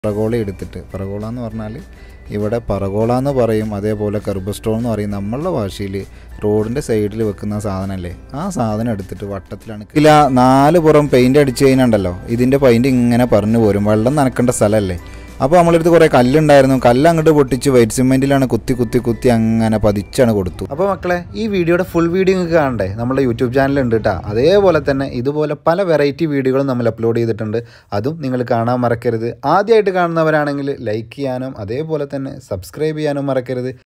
പറഗോള എടുത്തിട്ട് പറഗോള എന്ന് പറഞ്ഞാൽ ഇവിടെ പറഗോള എന്ന് പറയും അതേപോലെ കർബസ്റ്റോൾ എന്ന് പറയും നമ്മളുടെ ഭാഷയിൽ റോഡിൻ്റെ സൈഡിൽ വെക്കുന്ന സാധനമല്ലേ ആ സാധനം എടുത്തിട്ട് വട്ടത്തിലാണ് ഇല്ല നാല് പുറം പെയിൻ്റ് അടിച്ച് കഴിഞ്ഞുണ്ടല്ലോ ഇതിൻ്റെ പെയിൻറ് ഇങ്ങനെ പറഞ്ഞു പോരും വെള്ളം നനക്കേണ്ട സ്ഥലമല്ലേ അപ്പോൾ നമ്മളടുത്ത് കുറേ കല്ലുണ്ടായിരുന്നു കല്ല് അങ്ങോട്ട് പൊട്ടിച്ച് വൈറ്റ് സിമെൻറ്റിലാണ് കുത്തി കുത്തി കുത്തി അങ്ങനെ പതിച്ചാണ് കൊടുത്തു അപ്പോൾ മക്കളെ ഈ വീഡിയോയുടെ ഫുൾ വീഡിയോ നിങ്ങൾക്ക് കാണണ്ടേ നമ്മുടെ യൂട്യൂബ് ചാനലുണ്ട് കേട്ടോ അതേപോലെ തന്നെ ഇതുപോലെ പല വെറൈറ്റി വീഡിയോകളും നമ്മൾ അപ്ലോഡ് ചെയ്തിട്ടുണ്ട് അതും നിങ്ങൾ കാണാൻ മറക്കരുത് ആദ്യമായിട്ട് കാണുന്നവരാണെങ്കിൽ ലൈക്ക് ചെയ്യാനും അതേപോലെ തന്നെ സബ്സ്ക്രൈബ് ചെയ്യാനും മറക്കരുത്